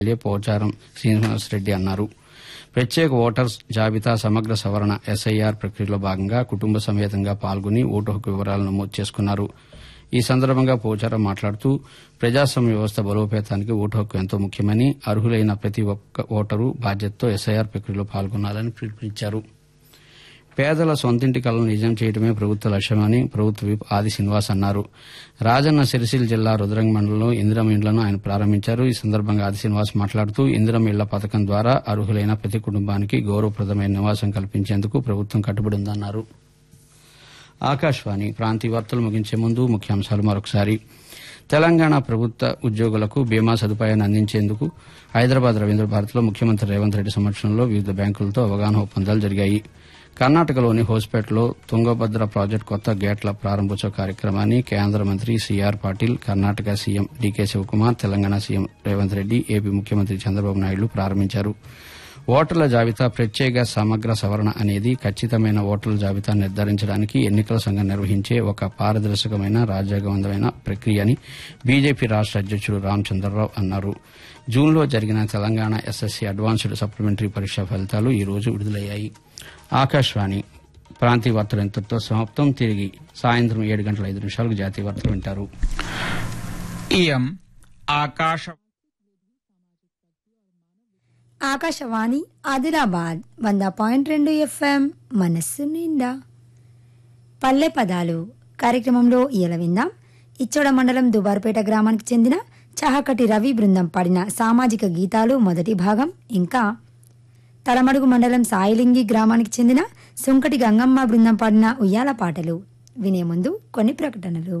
MLA Pocharam Srinivasa Reddy అన్నారు ప్రత్యేక voters జాబితా సమగ్ర సవరణ ఎస్ఐఆర్ ప్రక్రియలో భాగంగా కుటుంబ సమేతంగా పాల్గొని ఓటు హక్కు వివరాలు నమోదు చేసుకున్నారు ఈ సందర్భంగా పోచారం మాట్లాడుతూ ప్రజాస్వామ్య వ్యవస్థ బలోపేతానికి ఓటు హక్కు ఎంతో ముఖ్యమని అర్హులైన ప్రతి ఒక్క ఓటరు బాధ్యతతో ఎస్ఐఆర్ ప్రక్రియలో పాల్గొనాలని పిలుపునిచ్చారు పేదల సొంతింటి కలను నిజం చేయడమే ప్రభుత్వ లక్ష్యమని ప్రభుత్వ విప్ ఆది శ్రీనివాస్ అన్నారు రాజన్న సిరిసిల్ల జిల్లా రుద్రంగి మండలంలో ఇందిరం ఇండ్లను ఆయన ప్రారంభించారు ఈ సందర్భంగా ఆది శ్రీనివాస్ మాట్లాడుతూ ఇందిరం ఇళ్ల పథకం ద్వారా అర్హులైన ప్రతి కుటుంబానికి గౌరవప్రదమైన నివాసం కల్పించేందుకు ప్రభుత్వం కట్టుబడి ఉందన్నారు ఆకాశవాణి ప్రాంతీయ వార్తలు ముగించే ముందు ముఖ్యాంశాలు మరొకసారి తెలంగాణ ప్రభుత్వ ఉద్యోగులకు బీమా సదుపాయాన్ని అందించేందుకు హైదరాబాద్ రవీంద్ర భారతిలో ముఖ్యమంత్రి రేవంత్ రెడ్డి సమక్షంలో వివిధ బ్యాంకులతో అవగాహన ఒప్పందాలు జరిగాయి కర్ణాటకలోని హోస్పేటలో తుంగభద్ర ప్రాజెక్టు కొత్త గేట్ల ప్రారంభోత్సవ కార్యక్రమాన్ని కేంద్ర మంత్రి CR Patil Karnataka CM DK Shivakumar Telangana CM Revanth Reddy AP ముఖ్యమంత్రి చంద్రబాబు నాయుడు ప్రారంభించారు ఓటర్ల జాబితా ప్రత్యేక సమగ్ర సవరణ అనేది ఖచ్చితమైన ఓటర్ల జాబితా నిర్ధారించడానికి ఎన్నికల సంఘం నిర్వహించే ఒక పారదర్శకమైన రాజ్యాంగబద్దమైన ప్రక్రియ అని బీజేపీ రాష్ట అధ్యక్షుడు రామచంద్రరావు అన్నారు జూన్లో జరిగిన తెలంగాణ ఎస్ఎస్సీ అడ్వాన్స్డ్ సప్లిమెంటరీ పరీక్ష ఫలితాలు ఈ రోజు విడుదలయ్యాయి ఆకాశవాణి ప్రాంతీయ వార్తలు ఇంతటితో సమాప్తం తిరిగి సాయంత్రం ఏడు గంటల ఐదు నిమిషాలకు జాతీయ వార్తలు వింటారు इयम् आकाश ఆకాశవాణి ఆదిలాబాద్ వంద పాయింట్ రెండు ఎఫ్ఎం మనస్సు నిండా పల్లె పదాలు కార్యక్రమంలో ఇయల విందాం ఇచ్చోడ మండలం దుబార్పేట గ్రామానికి చెందిన చాహకటి రవి బృందం పాడిన సామాజిక గీతాలు మొదటి భాగం ఇంకా తలమడుగు మండలం సాయిలింగి గ్రామానికి చెందిన సుంకటి గంగమ్మ బృందం పాడిన ఉయ్యాల పాటలు వినే ముందు కొన్ని ప్రకటనలు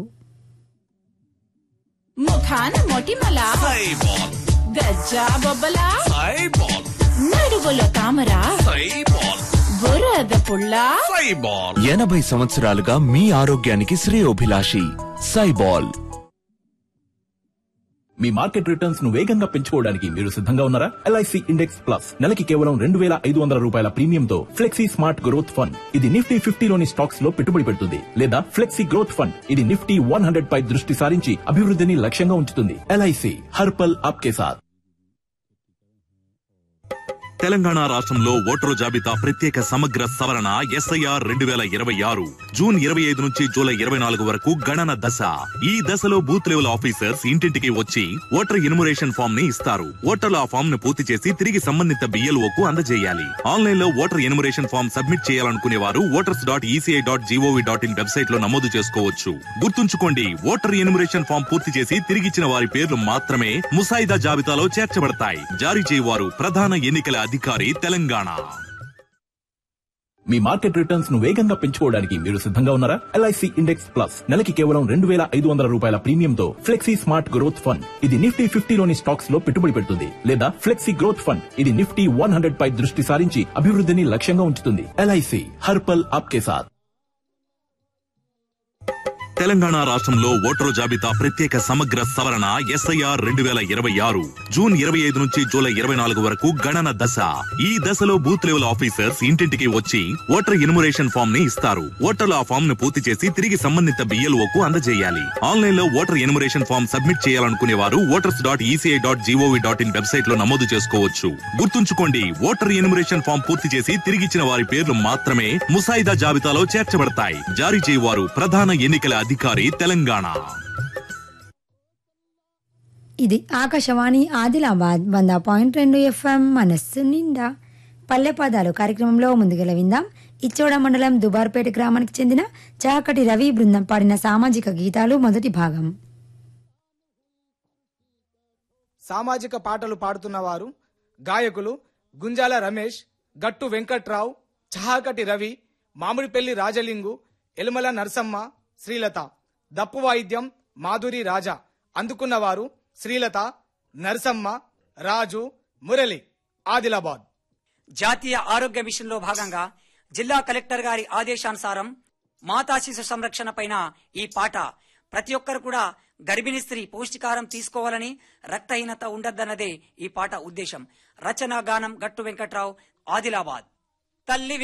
ముఖాన మొటిమల సైబాల్ గజ్జా బొబ్బల సైబాల్ నడువులో తామర సైబాల్ బురద పుల్ల సైబాల్ ఎనభై సంవత్సరాలుగా మీ ఆరోగ్యానికి శ్రేయోభిలాషి సైబాల్ మీ మార్కెట్ రిటర్న్స్ ను వేగంగా పెంచుకోవడానికి మీరు సిద్ధంగా ఉన్నారా ఎల్ఐసి ఇండెక్స్ ప్లస్ నెలకి కేవలం రెండు వేల ఐదు వందల రూపాయల ప్రీమియంతో ఫ్లెక్సీ స్మార్ట్ గ్రోత్ ఫండ్ ఇది నిఫ్టీ ఫిఫ్టీలోని స్టాక్స్ లో పెట్టుబడి పెడుతుంది లేదా ఫ్లెక్సీ గ్రోత్ ఫండ్ ఇది నిఫ్టీ వన్ హండ్రెడ్ పై దృష్టి సారించి అభివృద్ధిని లక్ష్యంగా ఉంచుతుంది ఎల్ఐసి హర్పల్ ఆప్కే సాత్ తెలంగాణ రాష్ట్రంలో ఓటరు జాబితా ప్రత్యేక సమగ్ర సవరణ ఎస్ఐఆర్ రెండు వేల ఇరవై ఆరు జూన్ ఇరవై ఐదు నుంచి జూలై ఇరవై నాలుగు వరకు గణన దశ ఈ దశలో బూత్ లెవెల్ ఆఫీసర్స్ ఇంటింటికి వచ్చి ఓటర్ ఇన్మురేషన్ ఫామ్ ని ఇస్తారు ఓటర్లు ఆ ఫామ్ ను పూర్తి చేసి తిరిగి సంబంధిత బిఎల్ఓ కు అందజేయాలి ఆన్లైన్ లో ఓటర్ ఇన్మురేషన్ ఫామ్ సబ్మిట్ చేయాలనుకునే వారు voters dot ECI dot GOV dot in website లో నమోదు చేసుకోవచ్చు గుర్తుంచుకోండి ఓటర్ ఇన్మురేషన్ ఫామ్ పూర్తి చేసి తిరిగిచ్చిన వారి పేర్లు మాత్రమే ముసాయిదా జాబితాలో చేర్చబడతాయి జారీ చేయవారు ప్రధాన ఎన్నికల అధికారి తెలంగాణ మీ మార్కెట్ రిటర్న్స్ ను వేగంగా పెంచుకోవడానికి మీరు సిద్ధంగా ఉన్నారా ఎల్ఐసి ఇండెక్స్ ప్లస్ నెలకి కేవలం రెండు వేల ఐదు వందల రూపాయల ప్రీమియంతో ఫ్లెక్సీ స్మార్ట్ గ్రోత్ ఫండ్ ఇది నిఫ్టీ ఫిఫ్టీలోని స్టాక్స్ లో పెట్టుబడి పెడుతుంది లేదా ఫ్లెక్సీ గ్రోత్ ఫండ్ ఇది నిఫ్టీ వన్ హండ్రెడ్ పై దృష్టి సారించి అభివృద్ధిని లక్ష్యంగా ఉంచుతుంది ఎల్ఐసి హర్పల్ ఆప్కే సాత్ తెలంగాణ రాష్ట్రంలో ఓటరు జాబితా ప్రత్యేక సమగ్ర సవరణ ఎస్ఐఆర్ రెండు వేల ఇరవై ఆరు జూన్ ఇరవై ఐదు నుంచి జూలై ఇరవై నాలుగు వరకు గణన దశ ఈ దశలో బూత్ లెవెల్ ఆఫీసర్స్ ఇంటింటికి వచ్చి ఓటర్ ఇన్మురేషన్ ఫామ్ ని ఇస్తారు ఓటర్లు ఆ ఫామ్ ను పూర్తి చేసి తిరిగి సంబంధిత బిఎల్ఓ కు అందజేయాలి ఆన్లైన్ లో ఓటర్ ఇన్మురేషన్ ఫామ్ సబ్మిట్ చేయాలనుకునే వారు voters dot ECI dot GOV dot in website లో నమోదు చేసుకోవచ్చు గుర్తుంచుకోండి ఓటర్ ఇన్మురేషన్ ఫామ్ పూర్తి చేసి తిరిగిచ్చిన వారి పేర్లు మాత్రమే ముసాయిదా జాబితాలో చేర్చబడతాయి జారీ చేయవారు ప్రధాన ఎన్నికల అధికారి తెలంగాణ ఇది ఆకాశవాణి ఆదిలాబాద్ వంద పాయింట్ రెండు ఎఫ్ఎం మనస్సు నిండా పల్లె పదాలు కార్యక్రమంలో ముందుగల విందాం ఇచ్చోడ మండలం దుబార్పేట గ్రామానికి చెందిన చాకటి రవి బృందం పాడిన సామాజిక గీతాలు మొదటి భాగం సామాజిక పాటలు పాడుతున్నవారు గాయకులు గుంజాల రమేష్ గట్టు వెంకట్రావు చహాకటి రవి మామిడిపెల్లి రాజలింగు ఎలుమల నరసమ్మ శ్రీలత దప్పు వాయిద్యం మాధురి రాజా అందుకున్నవారు శ్రీలత నరసమ్మ రాజు మురళి ఆదిలాబాద్ జాతీయ ఆరోగ్య మిషన్ లో భాగంగా జిల్లా కలెక్టర్ గారి ఆదేశానుసారం మాతా శిశు సంరక్షణ పైన ఈ పాట ప్రతి ఒక్కరు కూడా గర్భిణీ స్త్రీ పౌష్టికారం తీసుకోవాలని రక్తహీనత ఉండద్దన్నదే ఈ పాట ఉద్దేశం రచన గానం గట్టు వెంకట్రావు ఆదిలాబాద్ తల్లి